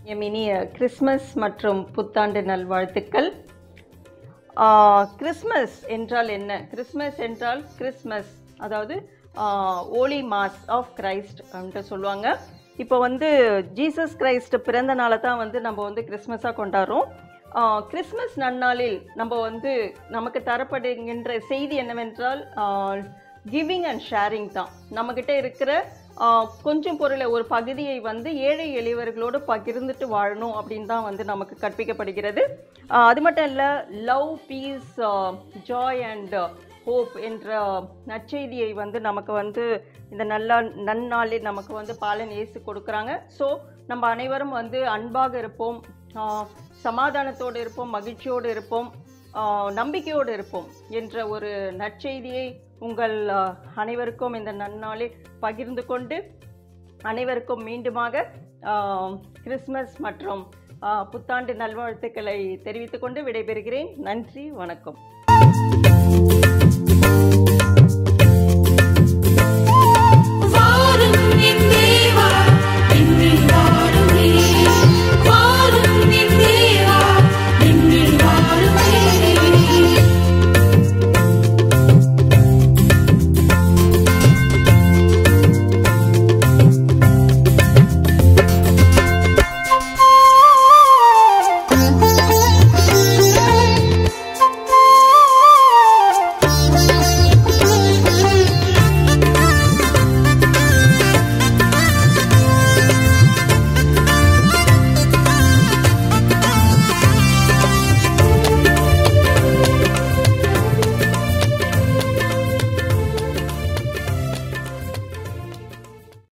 M இனிய Christmas மற்றும் புத்தாண்டு நல்வாழ்த்துக்கள் ஆ, கிறிஸ்மஸ் என்றால் என்ன கிறிஸ்மஸ் என்றால் கிறிஸ்மஸ் அதாவது ஓலி மாஸ் ஆஃப் கிரைஸ்ட் அப்படின்ட்டு சொல்லுவாங்க இப்போ வந்து ஜீசஸ் கிரைஸ்ட் பிறந்த நாளை தான் வந்து நம்ம வந்து கிறிஸ்மஸாக கொண்டாடுறோம் ஆ, கிறிஸ்மஸ் நன்னாளில் நம்ம வந்து நமக்கு தரப்படுகின்ற செய்தி என்னவென்றால் கிவிங் அண்ட் ஷேரிங் தான் நம்மக்கிட்ட இருக்கிற ஆ, கொஞ்சம் பொருளை ஒரு பகுதியை வந்து ஏழை எளியவர்களோடு பகிர்ந்துட்டு வாழணும் அப்படின்னு தான் வந்து நமக்கு கற்பிக்கப்படுகிறது ஆ, அது மட்டும் இல்லை love peace joy and hope என்ற நற்செய்தியை வந்து நமக்கு வந்து இந்த நல்ல நன்னாளில் நமக்கு வந்து பாலன் இயேசு கொடுக்குறாங்க ஸோ நம்ம அனைவரும் வந்து அன்பாக இருப்போம் ஆ, சமாதானத்தோடு இருப்போம் மகிழ்ச்சியோடு இருப்போம் ஆ, நம்பிக்கையோடு இருப்போம் என்ற ஒரு நற்செய்தியை உங்கள் ஆ, அனைவருக்கும் இந்த நன்னாளில் பகிர்ந்து கொண்டு அனைவருக்கும் மீண்டுமாக ஆ, கிறிஸ்மஸ் மற்றும் ஆ, புத்தாண்டு நல்வாழ்த்துக்களை தெரிவித்துக்கொண்டு விடைபெறுகிறேன் நன்றி வணக்கம்